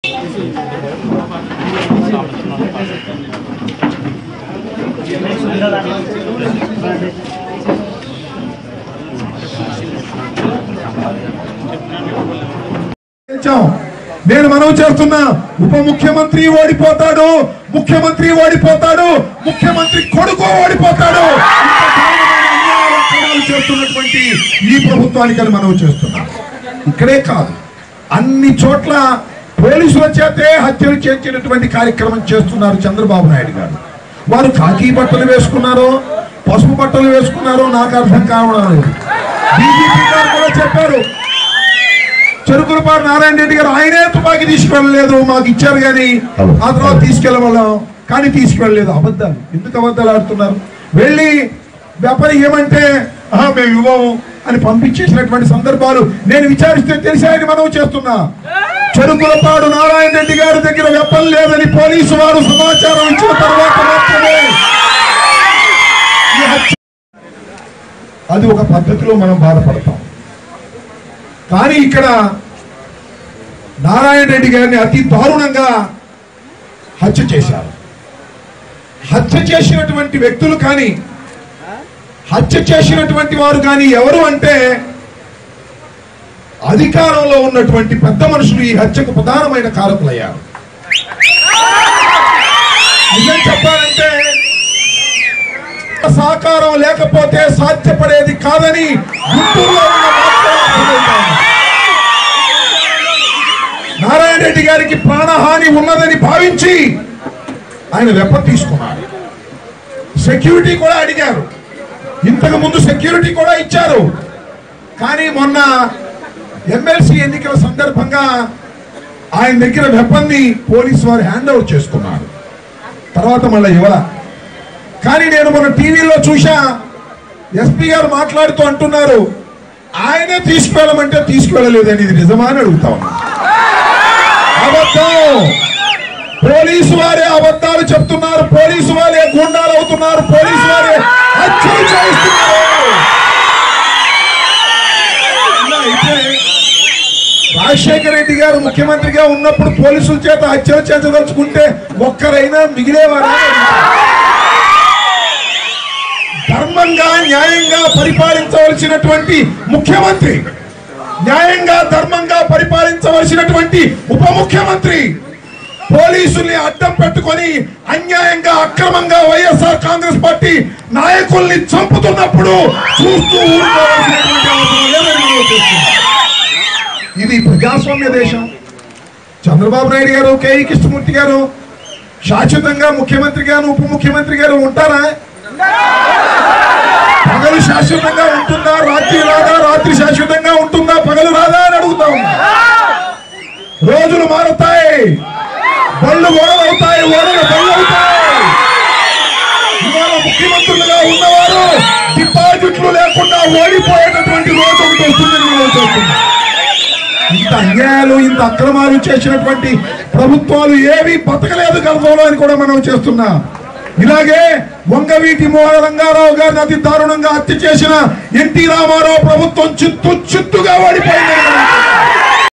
ఇచ్చాం. నేను మనవి చేస్తున్నా ఉప ముఖ్యమంత్రి ఓడిపోతాడు ముఖ్యమంత్రి ఓడిపోతాడు ముఖ్యమంత్రి కొడుకు ఓడిపోతాడు ఇంత దారుణమైన అన్యాయ అక్రమాలు చేస్తున్నటువంటి ఈ ప్రభుత్వానికి అని మనవి చేస్తున్నా ఇక్కడే కాదు అన్ని చోట్ల పోలీసుల చేతే హత్యలు చేర్చినటువంటి కార్యక్రమం చేస్తున్నారు చంద్రబాబు నాయుడు గారు వారు కాకి బట్టలు వేసుకున్నారో పసుపు బట్టలు వేసుకున్నారో నాకు అర్థం కావడం లేదు డీజీపీ గారు కూడా చెప్పారు చెరుకులపాడు నారాయణ రెడ్డి గారు ఆయనే తుపాకీ తీసుకెళ్ళలేదు మాకు ఇచ్చారు కానీ ఆ తర్వాత తీసుకెళ్ళవలం కానీ తీసుకెళ్ళలేదు అబద్ధాలు ఎందుకు అబద్ధాలు ఆడుతున్నారు వెళ్ళి వ్యాపారి ఏమంటే ఆహా మేము ఇవ్వము అని పంపించేసినటువంటి సందర్భాలు నేను విచారిస్తే తెలిసాయని మనం చేస్తున్నా చెరుకులపాడు నారాయణ రెడ్డి గారి దగ్గర వెప్పం లేదని పోలీసు వారు సమాచారం ఇచ్చిన తర్వాత మాత్రమే ఈ హత్య అది ఒక పద్ధతిలో మనం బాధపడతాం కానీ ఇక్కడ నారాయణ రెడ్డి గారిని అతి దారుణంగా హత్య చేశారు హత్య చేసినటువంటి వ్యక్తులు కానీ హత్య చేసినటువంటి వారు కానీ ఎవరు అంటే అధికారంలో ఉన్నటువంటి పెద్ద మనుషులు ఈ హత్యకు ప్రధానమైన కారకులయ్యారు నిజం చెప్పాలంటే సహకారం లేకపోతే సాధ్యపడేది కాదని గుంటూరులో ఉన్న మాస్టర్ అర్థమవుతోంది. నారాయణ రెడ్డి గారికి ప్రాణహాని ఉన్నదని భావించి ఆయన వెప్ప తీసుకున్నారు సెక్యూరిటీ కూడా అడిగారు ఇంతకు ముందు సెక్యూరిటీ కూడా ఇచ్చారు కానీ మొన్న ఎమ్మెల్సీ ఎన్నికల సందర్భంగా ఆయన దగ్గర వెపన్ని పోలీసు వారు హ్యాండ్ ఓవర్ చేసుకున్నారు తర్వాత మళ్ళీ ఇవ్వలా కానీ నేను మన టీవీలో చూసా ఎస్పీ గారు మాట్లాడుతూ అంటున్నారు ఆయనే తీసుకువెళ్ళమంటే తీసుకువెళ్ళలేదని ఇది నిజమా అని అడుగుతా ఉన్నా అబద్ధం పోలీసు వారే అబద్ధాలు చెప్తున్నారు పోలీసు వారే గుండాలు అవుతున్నారు పోలీసు వారే హత్యలు చేయిస్తున్నారు ఇలా అయితే రాజశేఖర రెడ్డి గారు ముఖ్యమంత్రిగా ఉన్నప్పుడు పోలీసుల చేత హత్యలు చేయించదలుచుకుంటే ఒక్కరైనా మిగిలేవారా అని అడుగుతా. ధర్మంగా న్యాయంగా పరిపాలించవలసినటువంటి ముఖ్యమంత్రి న్యాయంగా ధర్మంగా పరిపాలించవలసినటువంటి ఉప ముఖ్యమంత్రి పోలీసుల్ని అడ్డం పెట్టుకొని అన్యాయంగా అక్రమంగా వైఎస్ఆర్ కాంగ్రెస్ పార్టీ నాయకుల్ని చంపుతున్నప్పుడు చూస్తూ ఊరుకోవాల్సినటువంటి అవసరం లేదని మనం చూస్తున్నాం. ఇది ప్రజాస్వామ్య దేశం చంద్రబాబు నాయుడు గారు కేఈ కృష్ణమూర్తి గారు శాశ్వతంగా ముఖ్యమంత్రి గారు ఉప ముఖ్యమంత్రి గారు ఉంటారా పగలు శాశ్వతంగా ఉంటుందా రాత్రి రాదా రాత్రి శాశ్వతంగా ఉంటుందా పగలు రాదా అని అడుగుతా ఉన్నా రోజులు మారుతాయి బళ్ళు ఓడలవుతాయి ఓడలు బళ్ళు అవుతాయి ఇవాళ ముఖ్యమంత్రులుగా ఉన్నవారు డిపాజిట్లు లేకుండా ఓడిపోయేటటువంటి రోజు ఒకటి వస్తుందని మనం చూస్తున్నాం ఇంత అన్యాయాలు ఇంత అక్రమాలు చేసినటువంటి ప్రభుత్వాలు ఏవి బతకలేదు గతంలో అని కూడా మనం చేస్తున్నాం ఇలాగే వంగవీటి మోహన రంగారావు గారిని అతి దారుణంగా హత్య చేసిన ఎన్టీ రామారావు ప్రభుత్వం చిత్తు చిత్తుగా ఓడిపోయిందని మనం చూస్తున్నాం.